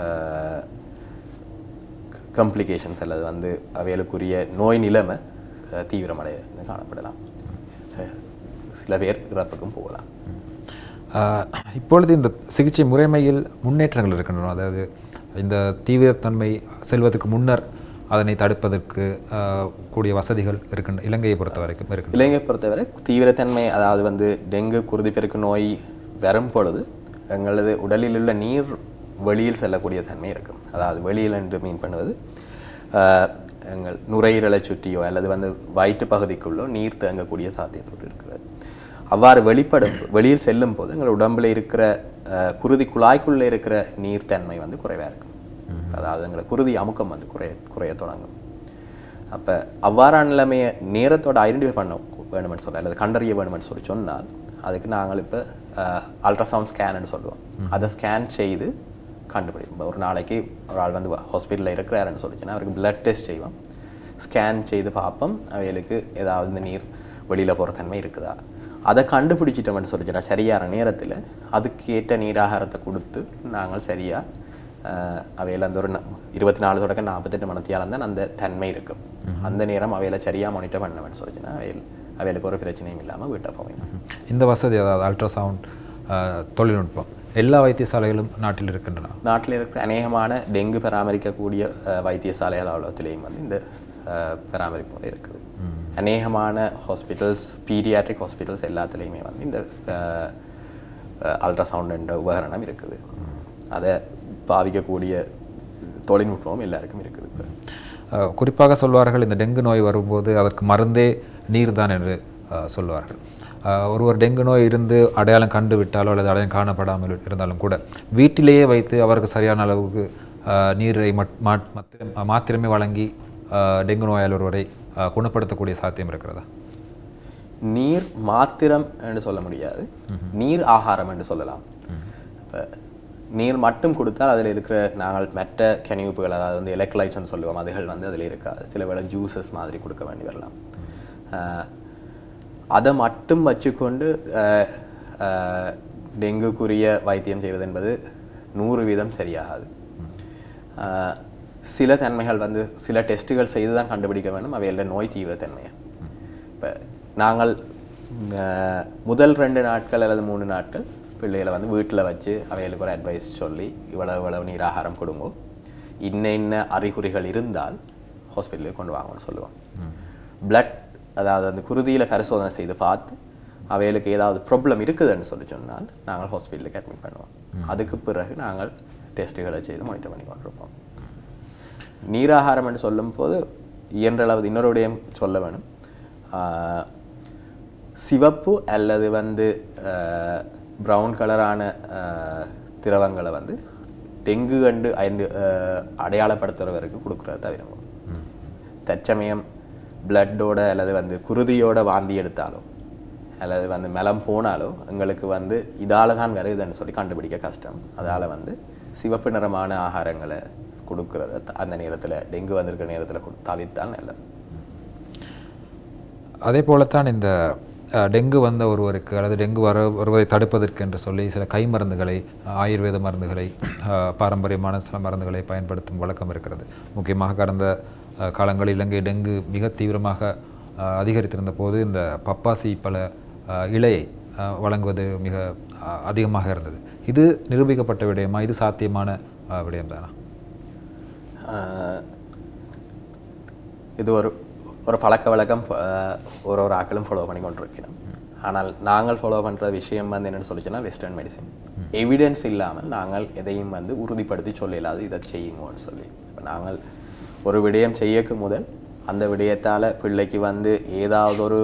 கம்ப்ளிகேஷன்ஸ் அல்லது வந்து அவைகளுக்குரிய நோய் நிலைமை அஹ், தீவிரமடைய காணப்படலாம் ச- சில பேர் இறப்புக்கும் போகலாம் ஆஹ் இப்பொழுது இந்த சிகிச்சை முறைமையில் முன்னேற்றங்கள் இருக்கின்றன அதாவது இந்த தீவிரத்தன்மை செல்வதற்கு முன்னர் அதனை தடுப்பதற்கு ஆஹ், கூடிய வசதிகள் இருக்கின்ற இலங்கையை பொறுத்த வரைக்கும் இருக்கின்றன இலங்கை பொறுத்தவரை தீவிரத்தன்மை அதாவது வந்து டெங்கு குருதிப்பெருக்கு நோய் வரும் பொழுது எங்களது உடலில் உள்ள நீர் வெளியில் செல்லக்கூடிய தன்மை இருக்கும் அதாவது வெளியில் என்று மீன் பண்ணுவது ஆஹ், எங்கள் நுரையீரலை சுற்றியோ அல்லது வந்து வயிற்று பகுதிக்குள்ளோ நீர் தேங்கக்கூடிய சாத்தியத்தோடு இருக்கிறது அவ்வாறு வெளிப்படும் வெளியில் செல்லும் போது எங்கள் உடம்புல இருக்கிற ஆஹ், குருதி குழாய்க்குள்ளே இருக்கிற நீர்த்தன்மை வந்து குறைவாக இருக்கும் அதாவது எங்களை குருதி அமுக்கம் வந்து குறைய குறைய தொடங்கும் அப்போ அவ்வாறான நிலைமையை நேரத்தோட ஐடென்டிஃபை பண்ண வேணுமென்னு சொல்ல அல்லது கண்டறிய வேணுமென்னு சொல்லி சொன்னால் அதுக்கு நாங்கள் இப்போ அல்ட்ராசவுண்ட் ஸ்கேன்னு சொல்லுவோம் அதை ஸ்கேன் செய்து கண்டுபிடிப்போம் இப்ப ஒரு நாளைக்கு ஒரு ஆள் வந்து ஹாஸ்பிட்டலில் இருக்கிறாருன்னு சொல்லிச்சுன்னா அவருக்கு பிளட் டெஸ்ட் செய்வோம் ஸ்கேன் செய்து பார்ப்போம் அவைகளுக்கு ஏதாவது இந்த நீர் வெளியில் போகிற தன்மை இருக்குதா அதை கண்டுபிடிச்சிட்டோம்னு சொல்லிச்சுன்னா சரியான நேரத்தில் அதுக்கேற்ற நீராகாரத்தை கொடுத்து நாங்கள் சரியாக அவையில் அந்த ஒரு ந- இருபத்தி நாலு தொடக்க நாற்பத்தெட்டு மணத்தியாலம் தான் அந்த தன்மை இருக்கும் அந்த நேரம் அவையில சரியா மானிட்டர் பண்ணவன்னு சொல்லிச்சுன்னா அவையில் அவைகளுக்கு ஒரு பிரச்சனையும் இல்லாமல் வீட்டை போவேன் இந்த வசதி அதாவது அல்ட்ராசவுண்ட் தொழில்நுட்பம் எல்லா வைத்தியசாலைகளும் நாட்டில் இருக்கின்றன நாட்டில் இருக்கிற அநேகமான டெங்கு பராமரிக்கக்கூடிய அஹ், வைத்தியசாலைகள் அவ்வளோத்திலையும் வந்து இந்த அஹ், பராமரிப்பு முறை இருக்குது அநேகமான ஹாஸ்பிட்டல்ஸ் பீடியாட்ரிக் ஹாஸ்பிட்டல்ஸ் எல்லாத்துலேயுமே வந்து இந்த அல்ட்ராசவுண்ட் என்ற உபகரணம் இருக்குது அதை பாவிக்கக்கூடிய தொழில்நுட்பமும் எல்லாருக்கும் இருக்குது இப்போ அஹ், குறிப்பாக சொல்வார்கள் இந்த டெங்கு நோய் வரும்போது அதற்கு மருந்தே நீர்தான் என்று அஹ், சொல்வார்கள் அஹ், ஒருவர் டெங்கு நோய் இருந்து அடையாளம் கண்டு விட்டாலோ அல்லது அடையாளம் காணப்படாமல் இருந்தாலும் கூட வீட்டிலேயே வைத்து அவருக்கு சரியான அளவுக்கு அஹ், நீரை மட் மாட்- மாத்திரம் மாத்திரமே வழங்கி அஹ், டெங்கு நோயால் ஒருவரை அஹ், குணப்படுத்தக்கூடிய சாத்தியம் இருக்கிறதா நீர் மாத்திரம் என்று சொல்ல முடியாது நீர் ஆகாரம் என்று சொல்லலாம் இப்போ நீர் மட்டும் கொடுத்தால் அதில் இருக்கிற நாங்கள் மற்ற கனிவுப்புகள் அதாவது வந்து எலக்ட்ரைட்ஸ்னு சொல்லுவோம் அதுகள் வந்து அதில் இருக்காது சில வேளை ஜூஸஸ் மாதிரி கொடுக்க வேண்டி வரலாம் ஆஹ், அதை மட்டும் வச்சுக்கொண்டு ஆஹ், ஆஹ், டெங்குக்குரிய வைத்தியம் செய்வது என்பது நூறு வீதம் சரியாகாது ஆஹ், சில தன்மைகள் வந்து சில டெஸ்ட்டுகள் செய்து தான் கண்டுபிடிக்க வேண்டும் அவையில் நோய் தீவிரத்தன்மையை இப்போ நாங்கள் ஆஹ், முதல் ரெண்டு நாட்கள் அல்லது மூணு நாட்கள் பிள்ளைகளை வந்து வீட்டில் வச்சு அவைகளுக்கு ஒரு அட்வைஸ் சொல்லி இவ்வளவு இவ்வளவு நீராகாரம் கொடுங்கோ இன்ன இன்ன அறிகுறிகள் இருந்தால் ஹாஸ்பிட்டலுக்கு கொண்டு வாங்கன்னு சொல்லுவோம் பிளட் அதாவது அந்த குருதியில் பரிசோதனை செய்து பார்த்து அவைகளுக்கு ஏதாவது ப்ராப்ளம் இருக்குதுன்னு சொல்லி சொன்னால் நாங்கள் ஹாஸ்பிட்டலுக்கு அட்மிட் பண்ணுவோம் அதுக்கு பிறகு நாங்கள் டெஸ்ட்டுகளை செய்து மானிட்டர் பண்ணி கொண்டிருப்போம் நீராகாரம் என்று சொல்லும் போது இயன்றளவு இன்னொரு விடயம் சொல்ல வேணும் ஆஹ், சிவப்பு அல்லது வந்து ப்ரௌன் கலரான திரவங்களை வந்து டெங்கு கண்டு ஐந்து அடையாளப்படுத்துறவருக்கு கொடுக்குறத தவிர தற்சமயம் பிளட்டோட அல்லது வந்து குருதியோட வாந்தி எடுத்தாலோ அல்லது வந்து மெலம் போனாலோ எங்களுக்கு வந்து இதால தான் வருதுன்னு சொல்லி கண்டுபிடிக்க கஷ்டம் அதால வந்து சிவப்பு நிறமான ஆகாரங்களை கொடுக்கறத த- அந்த நேரத்தில் டெங்கு வந்திருக்க நேரத்தில் தவிர்த்தால் நல்லது அதே போலத்தான் இந்த அஹ், டெங்கு வந்த ஒருவருக்கு அல்லது டெங்கு வர வருவதை தடுப்பதற்கு என்று சொல்லி சில கை மருந்துகளை ஆயுர்வேத மருந்துகளை அஹ், பாரம்பரியமான சில மருந்துகளை பயன்படுத்தும் வழக்கம் இருக்கிறது முக்கியமாக கடந்த அஹ், காலங்களில் இலங்கை டெங்கு மிக தீவிரமாக அஹ், அதிகரித்திருந்த போது இந்த பப்பாசி பல அஹ், இலையை அஹ், வழங்குவது மிக அஹ், அதிகமாக இருந்தது இது நிரூபிக்கப்பட்ட விடயமா இது சாத்தியமான அஹ், விடயம் தானா ஆஹ் இது ஒரு ஒரு பழக்க வழக்கம் ஆஹ் ஒரு ஒரு ஆக்களும் ஃபாலோ பண்ணி கொண்டிருக்கணும் ஆனால் நாங்கள் ஃபாலோ பண்ணுற விஷயம் வந்து என்னென்னு சொல்லிச்சுன்னா வெஸ்டர்ன் மெடிசின் எவிடன்ஸ் இல்லாமல் நாங்கள் எதையும் வந்து உறுதிப்படுத்தி சொல்ல இல்லாது இதை செய்யுங்கன்னு சொல்லி இப்போ நாங்கள் ஒரு விடயம் செய்யக்கு முதல் அந்த விடயத்தால் பிள்ளைக்கு வந்து ஏதாவது ஒரு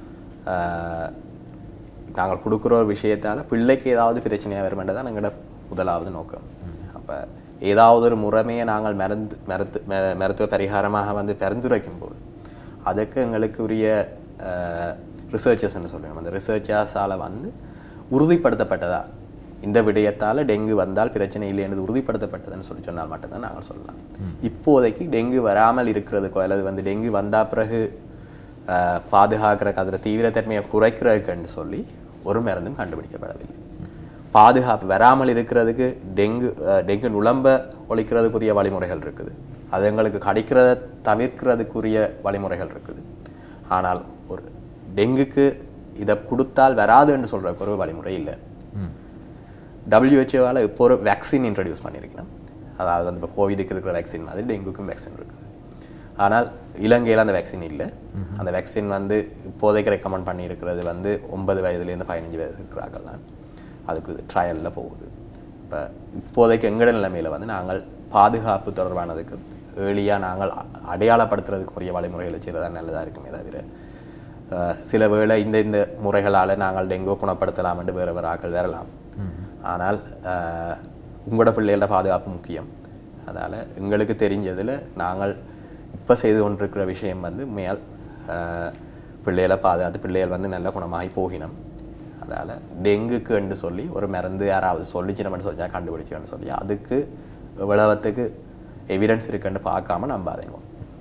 ஆஹ், நாங்கள் கொடுக்குற ஒரு விஷயத்தால் பிள்ளைக்கு ஏதாவது பிரச்சனையாக வருமென்றது தான் எங்களோட முதலாவது நோக்கம் அப்போ ஏதாவது ஒரு முறைமையை நாங்கள் மருந்து மருத்து ம- மருத்துவ பரிகாரமாக வந்து பரிந்துரைக்கும் போது அதுக்கு எங்களுக்கு உரிய ரிசர்ச்சர்ஸ்ன்னு சொல்லுவோம் அந்த ரிசர்ச்சர்ஸால் வந்து உறுதிப்படுத்தப்பட்டதா இந்த விடயத்தால் டெங்கு வந்தால் பிரச்சனை இல்லை என்று உறுதிப்படுத்தப்பட்டதுன்னு சொல்லி சொன்னால் மட்டும்தான் நாங்கள் சொல்லலாம் இப்போதைக்கு டெங்கு வராமல் இருக்கிறதுக்கோ அல்லது வந்து டெங்கு வந்தா பிறகு ஆஹ், பாதுகாக்கிறதுக்கு அதில் தீவிரத்தன்மையை குறைக்கிறதுக்குன்னு சொல்லி ஒரு மருந்தும் கண்டுபிடிக்கப்படவில்லை பாதுகாப்பு வராமல் இருக்கிறதுக்கு டெங்கு அஹ், டெங்கு நுளம்ப ஒழிக்கிறதுக்குரிய வழிமுறைகள் இருக்குது அது எங்களுக்கு கடிக்கிறத தவிர்க்கிறதுக்குரிய வழிமுறைகள் இருக்குது ஆனால் ஒரு டெங்குக்கு இதை கொடுத்தால் வராதுன்னு சொல்றதுக்கு ஒரு வழிமுறை இல்லை ம் டபிள்யூஹெச்ஓவால் இப்போ ஒரு வேக்சின் இன்ட்ரடியூஸ் பண்ணியிருக்கணும் அதாவது வந்து இப்போ கோவிடுக்கு இருக்கிற வேக்சின் மாதிரி டெங்குக்கும் வேக்சின் இருக்குது ஆனால் இலங்கையில் அந்த வேக்சின் இல்லை அந்த வேக்சின் வந்து இப்போதைக்கு ரெக்கமெண்ட் பண்ணியிருக்கிறது வந்து ஒன்பது வயதுலேருந்து பதினஞ்சு வயது இருக்கிறார்கள் தான் அதுக்கு ட்ரையலில் போகுது இப்போ இப்போதைக்கு எங்கட நிலைமையில் வந்து நாங்கள் பாதுகாப்பு தொடர்பானதுக்கு ஏர்லியாக நாங்கள் அ- அடையாளப்படுத்துறதுக்குரிய வழிமுறைகளை செய்கிறதா நல்லதாக இருக்குமே தவிர அஹ், சில வேளை இந்த இந்த முறைகளால் நாங்கள் டெங்கு குணப்படுத்தலாம் என்று வேறு வேறு ஆக்கள் வரலாம் ஆனால் அஹ், உங்களோட பிள்ளைகளோட பாதுகாப்பு முக்கியம் அதனால் எங்களுக்கு தெரிஞ்சதில் நாங்கள் இப்போ செய்து கொண்டிருக்கிற விஷயம் வந்து மேல் பிள்ளைகளை பாதுகாத்து பிள்ளைகள் வந்து நல்ல குணமாகி போகினோம் அதால் டெங்குக்கு என்று சொல்லி ஒரு மருந்து யாராவது சொல்லிச்சினம்னு சொல்லி கண்டுபிடிச்சோன்னு சொல்லி அதுக்கு எவ்வளவத்துக்கு எவிடன்ஸ் இருக்குன்னு பார்க்காம நம்பாதீங்க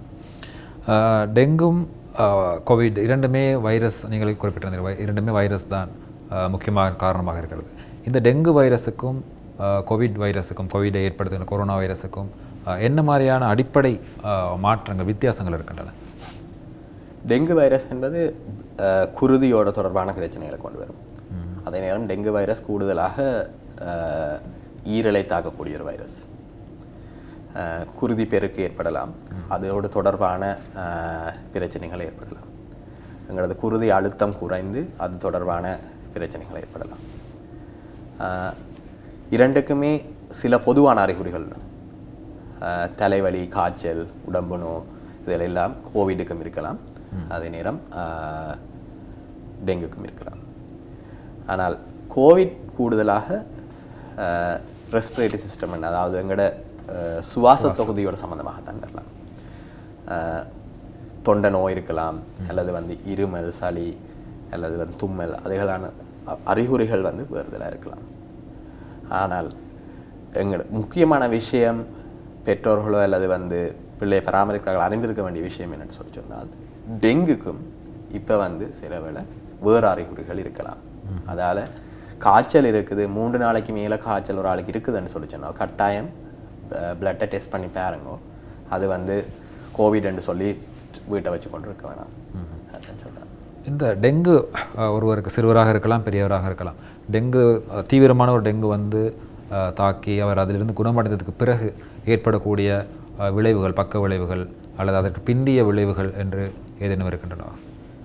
ஆஹ் டெங்கும் ஆஹ் கோவிட் இரண்டுமே வைரஸ் நீங்கள் குறிப்பிட்டிருந்தீங்க வை- இரண்டுமே வைரஸ் தான் ஆஹ் முக்கியமாக காரணமாக இருக்கிறது இந்த டெங்கு வைரஸுக்கும் ஆஹ் கோவிட் வைரஸுக்கும் கோவிடை ஏற்படுத்துகிற கொரோனா வைரஸுக்கும் ஆஹ் என்ன மாதிரியான அடிப்படை ஆஹ் மாற்றங்கள் வித்தியாசங்கள் இருக்கின்றன டெங்கு வைரஸ் என்பது அஹ், குருதியோட தொடர்பான பிரச்சனைகளை கொண்டு வரும் அதே நேரம் டெங்கு வைரஸ் கூடுதலாக அஹ், ஈரலை தாக்கக்கூடிய ஒரு வைரஸ் அஹ், குருதி பெருக்கு ஏற்படலாம் அதோடு தொடர்பான அஹ், பிரச்சனைகள் ஏற்படலாம் எங்களது குருதி அழுத்தம் குறைந்து அது தொடர்பான பிரச்சனைகள் ஏற்படலாம் அஹ், இரண்டுக்குமே சில பொதுவான அறிகுறிகள் உள்ளன. அஹ், தலைவலி காய்ச்சல் உடம்பு நோ இதிலெல்லாம் கோவிடுக்கும் இருக்கலாம் அதே நேரம் அஹ், டெங்குக்கும் இருக்கலாம் ஆனால் கோவிட் கூடுதலாக ரெஸ்பிரேட்டரி சிஸ்டம் அதாவது எங்களோட அஹ், சுவாச தொகுதியோட சம்மந்தமாகத்தான் வரலாம் அஹ், தொண்டை நோய் இருக்கலாம் அல்லது வந்து இருமல் சளி அல்லது வந்து தும்மல் அதுகளான அ- அறிகுறிகள் வந்து வேறுதலாக இருக்கலாம் ஆனால் எங்களோட முக்கியமான விஷயம் பெற்றோர்களோ அல்லது வந்து பிள்ளையை பராமரிக்கிறார்கள் அறிந்திருக்க வேண்டிய விஷயம் என்னன்னு சொல்லி சொன்னால் டெங்குக்கும் இப்போ வந்து சில வேளை வேறு அறிகுறிகள் இருக்கலாம் அதால் காய்ச்சல் இருக்குது மூன்று நாளைக்கு மேலே காய்ச்சல் ஒரு ஆளுக்கு இருக்குதுன்னு சொல்லி சொன்னால் கட்டாயம் பிளட்டை டெஸ்ட் பண்ணி பாருங்க அது வந்து கோவிட்னு சொல்லி வீட்டை வச்சு கொண்டு இருக்க வேணாம் அப்படின்னு சொல்கிறேன் இந்த டெங்கு அஹ், ஒருவருக்கு சிறுவராக இருக்கலாம் பெரியவராக இருக்கலாம் டெங்கு அஹ், தீவிரமான ஒரு டெங்கு வந்து அஹ், தாக்கி அவர் அதிலிருந்து குணமடைந்ததுக்கு பிறகு ஏற்படக்கூடிய அஹ், விளைவுகள் பக்க விளைவுகள் அல்லது அதற்கு பிந்திய விளைவுகள் என்று ஏதேனும் இருக்கின்றன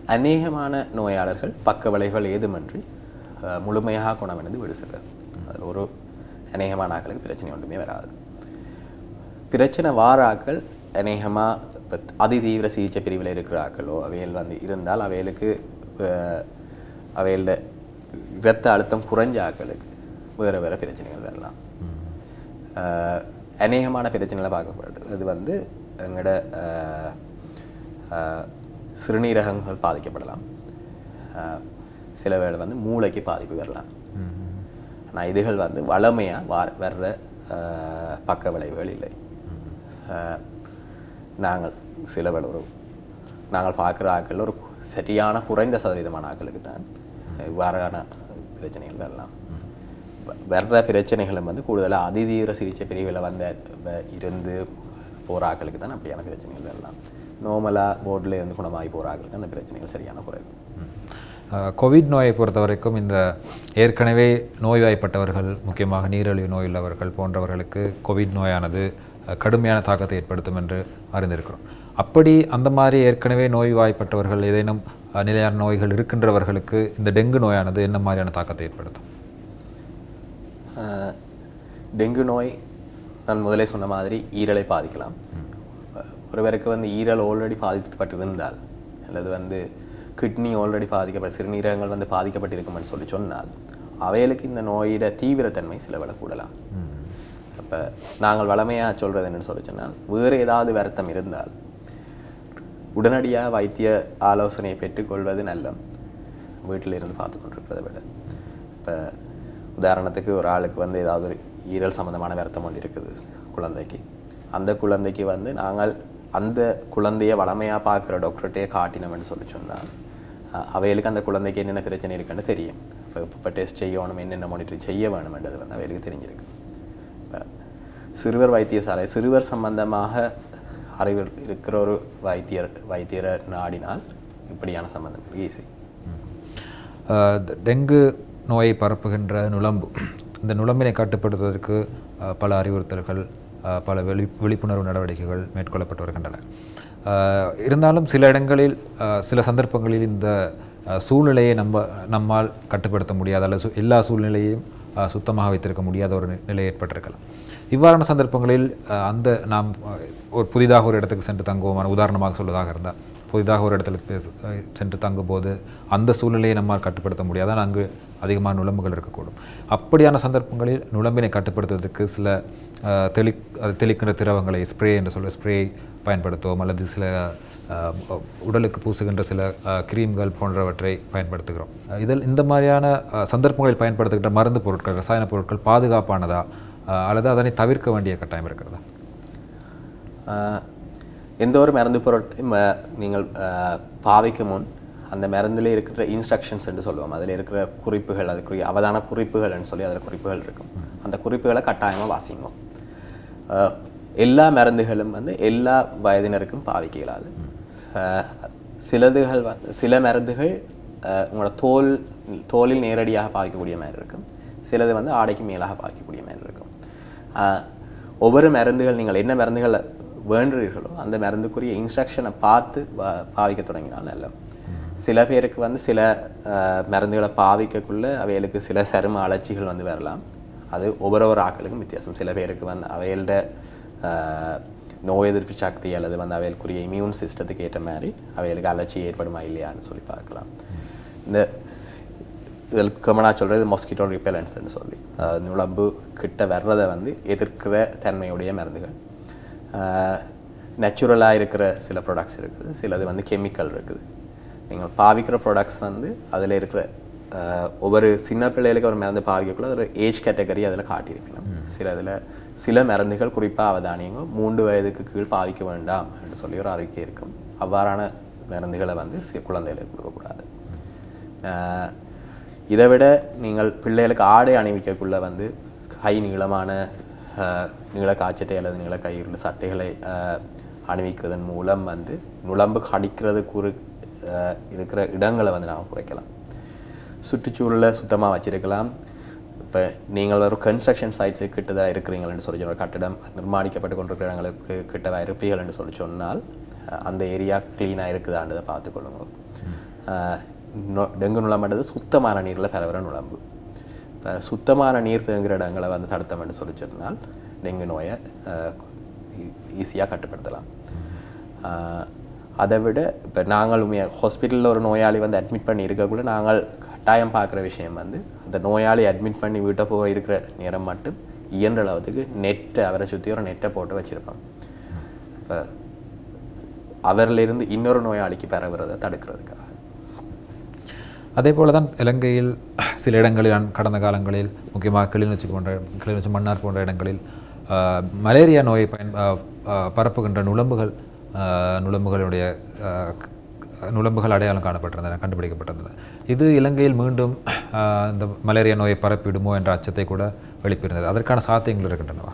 அநேகமான நோயாளர்கள் பக்க விளைவுகள் ஏதுமின்றி அஹ், முழுமையாக குணமடைந்து வீடு செல்வர் அதில் ஒரு அநேகமான ஆட்களுக்கு பிரச்சனை ஒன்றுமே வராது பிரச்சனை வாராக்கள் அநேகமாக இப்போ அதிதீவிர சிகிச்சை பிரிவில் இருக்கிற ஆக்களோ அவைகள் வந்து இருந்தால் அவைகளுக்கு அஹ், அவைகளோட இரத்த அழுத்தம் குறைஞ்ச ஆக்களுக்கு வேறு வேறு பிரச்சனைகள் வரலாம் அஹ், அநேகமான பிரச்சனைகளை பார்க்கப்படுது அது வந்து எங்களோட அஹ், அஹ், சிறுநீரகங்கள் பாதிக்கப்படலாம் அஹ், சில வேளை வந்து மூளைக்கு பாதிப்பு வரலாம் ஆனால் இதுகள் வந்து வளமையாக வா வர்ற அஹ், பக்க விளைவுகள் இல்லை அஹ், நாங்கள் சில வேளை ஒரு நாங்கள் பார்க்குற ஆட்கள் ஒரு சரியான குறைந்த சதவீதமான ஆட்களுக்கு தான் இவ்வாறான பிரச்சனைகள் வரலாம் வ- வர்ற பிரச்சனைகளும் வந்து கூடுதலாக அதிதீவிர சிகிச்சை பிரிவில் வந்த வ- இருந்து போகிற ஆட்களுக்கு தான் அப்படியான பிரச்சனைகள் வரலாம் நார்மலாக போர்டில் இருந்து குணமாகி போகிற ஆட்களுக்கு அந்த பிரச்சனைகள் சரியான குறைவு அஹ், கோவிட் நோயை பொறுத்த வரைக்கும் இந்த ஏற்கனவே நோய்வாய்ப்பட்டவர்கள் முக்கியமாக நீரிழிவு நோய் உள்ளவர்கள் போன்றவர்களுக்கு கோவிட் நோயானது அஹ், கடுமையான தாக்கத்தை ஏற்படுத்தும் என்று அறிந்திருக்கிறோம் அப்படி அந்த மாதிரி ஏற்கனவே நோய்வாய்ப்பட்டவர்கள் ஏதேனும் அஹ், நிலையான நோய்கள் இருக்கின்றவர்களுக்கு இந்த டெங்கு நோயானது என்ன மாதிரியான தாக்கத்தை ஏற்படுத்தும் அஹ், டெங்கு நோய் நான் முதலே சொன்ன மாதிரி ஈரலை பாதிக்கலாம் ஒருவருக்கு வந்து ஈரல் ஆல்ரெடி பாதிக்கப்பட்டிருந்தால் அல்லது வந்து கிட்னி ஆல்ரெடி பாதிக்கப்பட்ட சிறுநீரகங்கள் வந்து பாதிக்கப்பட்டிருக்கும்னு சொல்லி சொன்னால் அவைகளுக்கு இந்த நோயோட தீவிரத்தன்மை சில வேளை கூடலாம் அப்போ நாங்கள் வளமையாக சொல்கிறது என்னன்னு சொல்லி சொன்னால் வேறு ஏதாவது வருத்தம் இருந்தால் உடனடியாக வைத்திய ஆலோசனையை பெற்றுக்கொள்வது நல்லம் வீட்டில் இருந்து பார்த்து கொண்டிருக்கிறதை விட இப்போ உதாரணத்துக்கு ஒரு ஆளுக்கு வந்து ஏதாவது ஒரு ஈரல் சம்மந்தமான வருத்தம் ஒன்று இருக்குது குழந்தைக்கு அந்த குழந்தைக்கு வந்து நாங்கள் அந்த குழந்தைய வளமையாக பார்க்குற டாக்டர்கிட்டே காட்டினோம்னு சொல்லி சொன்னால் அஹ், அவைகளுக்கு அந்த குழந்தைக்கு என்னென்ன பிரச்சனை இருக்குன்னு தெரியும் இப்போ இப்போ டெஸ்ட் செய்யணும் என்னென்ன மானிட்டர் செய்ய வேணுமென்றது வந்து அவைகளுக்கு தெரிஞ்சிருக்கு இப்போ சிறுவர் வைத்தியசாலை சிறுவர் சம்பந்தமாக அறிவு இருக்கிற ஒரு வைத்தியர் வைத்தியரை நாடினால் இப்படியான சம்பந்தம் ஈஸி அஹ், இந்த டெங்கு நோயை பரப்புகின்ற நுளம்பு இந்த நுளம்பினை கட்டுப்படுத்துவதற்கு அஹ், பல அறிவுறுத்தல்கள் அஹ், பல வெளி விழிப்புணர்வு நடவடிக்கைகள் மேற்கொள்ளப்பட்டு வருகின்றன அஹ், இருந்தாலும் சில இடங்களில் அஹ், சில சந்தர்ப்பங்களில் இந்த அஹ், சூழ்நிலையை நம்ம நம்மால் கட்டுப்படுத்த முடியாத அல்லது சு- எல்லா சூழ்நிலையையும் அஹ், சுத்தமாக வைத்திருக்க முடியாத ஒரு நி- நிலை ஏற்பட்டிருக்கலாம் இவ்வாறான சந்தர்ப்பங்களில் அஹ், அந்த நாம் அஹ், ஒரு புதிதாக ஒரு இடத்துக்கு சென்று தங்குவோமான உதாரணமாக சொல்வதாக இருந்தால் புதிதாக ஒரு இடத்துல பேச- அஹ் சென்று தங்கும்போது அந்த சூழ்நிலையை நம்மால் கட்டுப்படுத்த முடியாதான் அங்கு அதிகமான நுளம்புகள் இருக்கக்கூடும் அப்படியான சந்தர்ப்பங்களில் நுளம்பினை கட்டுப்படுத்துவதற்கு சில அஹ், தெளி அது தெளிக்கின்ற திரவங்களை ஸ்ப்ரே என்று சொல்ல ஸ்ப்ரே பயன்படுத்துவோம் அல்லது சில அஹ், உடலுக்கு பூசுகின்ற சில அஹ், கிரீம்கள் போன்றவற்றை பயன்படுத்துகிறோம் அஹ் இதில் இந்த மாதிரியான அஹ், சந்தர்ப்பங்களில் பயன்படுத்துகின்ற மருந்து பொருட்கள் ரசாயன பொருட்கள் பாதுகாப்பானதா அஹ், அல்லது அதனை தவிர்க்க வேண்டிய கட்டாயம் இருக்கிறதா ஆஹ் எந்த ஒரு மருந்து பொருட்டையும் அஹ், நீங்கள் ஆஹ், பாவிக்கும் முன் அந்த மருந்தில் இருக்கிற இன்ஸ்ட்ரக்ஷன்ஸ் என்று சொல்லுவோம் அதில் இருக்கிற குறிப்புகள் அதுக்குரிய அவதான குறிப்புகள்னு சொல்லி அதில் குறிப்புகள் இருக்கும் அந்த குறிப்புகளை கட்டாயமாக வாசிங்க ஆஹ், எல்லா மருந்துகளும் வந்து எல்லா வயதினருக்கும் பாவிக்க இயலாது ஆஹ், சிலதுகள் வந்து சில மருந்துகள் ஆஹ், உங்களோட தோல் தோலில் நேரடியாக பாவிக்கக்கூடிய மாதிரி இருக்கும் சிலது வந்து ஆடைக்கு மேலாக பாவிக்கக்கூடிய மாதிரி இருக்கும் ஆஹ், ஒவ்வொரு மருந்துகள் நீங்கள் என்ன மருந்துகளை வேண்டுறீர்களோ அந்த மருந்துக்குரிய இன்ஸ்ட்ரக்ஷனை பார்த்து பா- பாவிக்க தொடங்கினால் நல்ல சில பேருக்கு வந்து சில ஆஹ், மருந்துகளை பாவிக்கக்குள்ள அவைகளுக்கு சில சரும அலர்ச்சிகள் வந்து வரலாம் அது ஒவ்வொரு ஒரு ஆக்களுக்கும் வித்தியாசம் சில பேருக்கு வந்து அவைகளோட ஆஹ், நோய் எதிர்ப்பு சக்தி அல்லது வந்து அவைகளுக்குரிய இம்யூன் சிஸ்டத்துக்கு ஏற்ற மாதிரி அவைகளுக்கு அலர்ச்சி ஏற்படுமா இல்லையான்னு சொல்லி பார்க்கலாம் இந்த இதில் கமனாக சொல்கிறது மொஸ்கிட்டோ ரிப்பெலன்ஸ்னு சொல்லி அதாவது நுளம்பு கிட்ட வர்றதை வந்து எதிர்க்கிற தன்மையுடைய மருந்துகள் நேச்சுரலாக இருக்கிற சில ப்ராடக்ட்ஸ் இருக்குது சிலது வந்து கெமிக்கல் இருக்குது நீங்கள் பாவிக்கிற ப்ராடக்ட்ஸ் வந்து அதில் இருக்கிற ஆஹ், ஒவ்வொரு சின்ன பிள்ளைகளுக்கு ஒரு மருந்து பாவிக்கக்குள்ள ஒரு ஏஜ் கேட்டகரி அதில் காட்டியிருக்கணும் சில இதில் சில மருந்துகள் குறிப்பாக அவதானியங்க மூன்று வயதுக்கு கீழ் பாவிக்க வேண்டாம் என்று சொல்லி ஒரு அறிக்கை இருக்கும் அவ்வாறான மருந்துகளை வந்து சி- குழந்தைகளுக்கு கொடுக்கக்கூடாது ஆஹ் இதை விட நீங்கள் பிள்ளைகளுக்கு ஆடை அணிவிக்கக்குள்ள வந்து கை நீளமான ஆஹ், நீள காய்ச்சட்டை அல்லது நீள கயிறு சட்டைகளை ஆஹ், அணிவிக்கிறதன் மூலம் வந்து நுளம்பு கடிக்கிறது குறு ஆஹ், இருக்கிற இடங்களை வந்து நாம் குறைக்கலாம் சுற்றுச்சூழலை சுத்தமாக வச்சிருக்கலாம் இப்போ நீங்கள் ஒரு கன்ஸ்ட்ரக்ஷன் சைட்ஸு கிட்டதாக இருக்கிறீங்கள்னு சொல்லி ஒரு கட்டிடம் நிர்மாணிக்கப்பட்டு கொண்டிருக்கிற இடங்களுக்கு கிட்டதாக இருப்பீர்கள் என்று சொல்லி சொன்னால் அஹ், அந்த ஏரியா க்ளீனாக இருக்குதான்றதை பார்த்துக்கொள்ளுங்க ஆஹ், நொ- டெங்கு நுழம்புன்றது சுத்தமான நீரில் பரவுற நுழம்பு இப்போ சுத்தமான நீர் தேங்குகிற இடங்களை வந்து தடுத்தோம்னு சொல்லி சொன்னால் டெங்கு நோயை ஈஸியாக கட்டுப்படுத்தலாம் ஆஹ், அதை விட இப்போ நாங்கள் ஹாஸ்பிட்டலில் ஒரு நோயாளி வந்து அட்மிட் பண்ணி இருக்கக்குள்ள நாங்கள் கட்டாயம் பார்க்குற விஷயம் வந்து அந்த நோயாளி அட்மிட் பண்ணி வீட்டை போக இருக்கிற நேரம் மட்டும் இயன்ற அளவுக்கு நெட்டை அவரை சுற்றி ஒரு நெட்டை போட்டு வச்சுருப்பாங்க இப்போ அவரிலிருந்து இன்னொரு நோயாளிக்கு பரவுறதை தடுக்கிறதுக்காக அதே போல தான் இலங்கையில் சில இடங்களில் நான் கடந்த காலங்களில் முக்கியமாக கிளிநொச்சி போன்ற கிளிநொச்சி மன்னார் போன்ற இடங்களில் ஆஹ், மலேரியா நோயை பயன் ஆஹ், ஆஹ், பரப்புகின்ற நுளம்புகள் ஆஹ், நுளம்புகளுடைய ஆஹ், க- நுளம்புகள் அடையாளம் காணப்பட்டிருந்தன கண்டுபிடிக்கப்பட்டிருந்தன இது இலங்கையில் மீண்டும் ஆஹ், இந்த மலேரியா நோயை பரப்பிவிடுமோ என்ற அச்சத்தை கூட எழுப்பியிருந்தது அதற்கான சாத்தியங்கள் இருக்கின்றனவா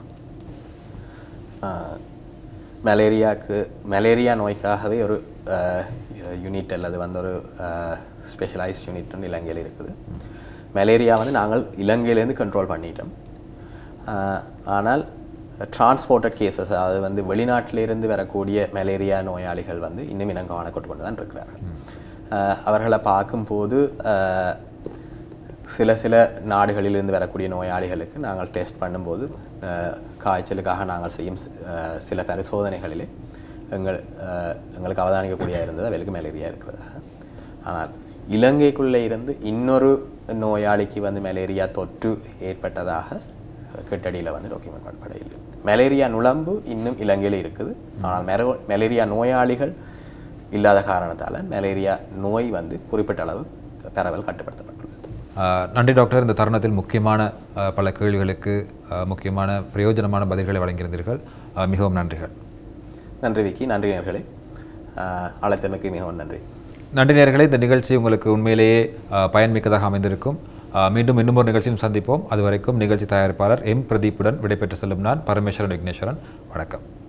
ஆஹ், மலேரியாவுக்கு மலேரியா நோய்க்காகவே ஒரு யூனிட் அல்லது வந்து ஒரு ஸ்பெஷலைஸ்ட் யூனிட் வந்து இலங்கையில் இருக்குது மலேரியா வந்து நாங்கள் இலங்கையிலேருந்து கண்ட்ரோல் பண்ணிட்டோம் ஆஹ், ஆனால் டிரான்ஸ்போர்ட்டட் கேசஸ் அதாவது வந்து வெளிநாட்டிலிருந்து வரக்கூடிய மலேரியா நோயாளிகள் வந்து இன்னும் இனம் காணப்பட்டு கொண்டு தான் இருக்கிறார்கள் ஆஹ், அவர்களை பார்க்கும்போது ஆஹ், சில சில நாடுகளிலிருந்து வரக்கூடிய நோயாளிகளுக்கு நாங்கள் டெஸ்ட் பண்ணும்போது அஹ், காய்ச்சலுக்காக நாங்கள் செய்யும் சி- அஹ், சில பரிசோதனைகளிலே எங்கள் அஹ், எங்களுக்கு அவதானிக்கக்கூடிய இருந்தது அவளுக்கு மலேரியா இருக்கிறதாக ஆனால் இலங்கைக்குள்ளே இருந்து இன்னொரு நோயாளிக்கு வந்து மலேரியா தொற்று ஏற்பட்டதாக கிட்டடியில் வந்து டாக்குமெண்ட் பண்ணப்படையில் மலேரியா நுளம்பு இன்னும் இலங்கையில் இருக்குது ஆனால் மெரோ மலேரியா நோயாளிகள் இல்லாத காரணத்தால் மலேரியா நோய் வந்து குறிப்பிட்ட அளவு பரவல் கட்டுப்படுத்தப்பட்டுள்ளது ஆஹ், நன்றி டாக்டர் இந்த தருணத்தில் முக்கியமான ஆஹ், பல கேள்விகளுக்கு ஆஹ், முக்கியமான பிரயோஜனமான பதில்களை வழங்கியிருந்தீர்கள் ஆஹ், மிகவும் நன்றிகள் நன்றி விக்கி நன்றி நேர்களே அழைத்தமைக்கு மிகவும் நன்றி நன்றி நேயர்களே இந்த நிகழ்ச்சி உங்களுக்கு உண்மையிலேயே ஆஹ், பயன்மிக்கதாக அமைந்திருக்கும் ஆஹ், மீண்டும் இன்னும் ஒரு நிகழ்ச்சியும் சந்திப்போம் அதுவரைக்கும் நிகழ்ச்சி தயாரிப்பாளர் எம் பிரதீப்புடன் விடைபெற்று செல்லும் நான் பரமேஸ்வரன் விக்னேஸ்வரன் வணக்கம்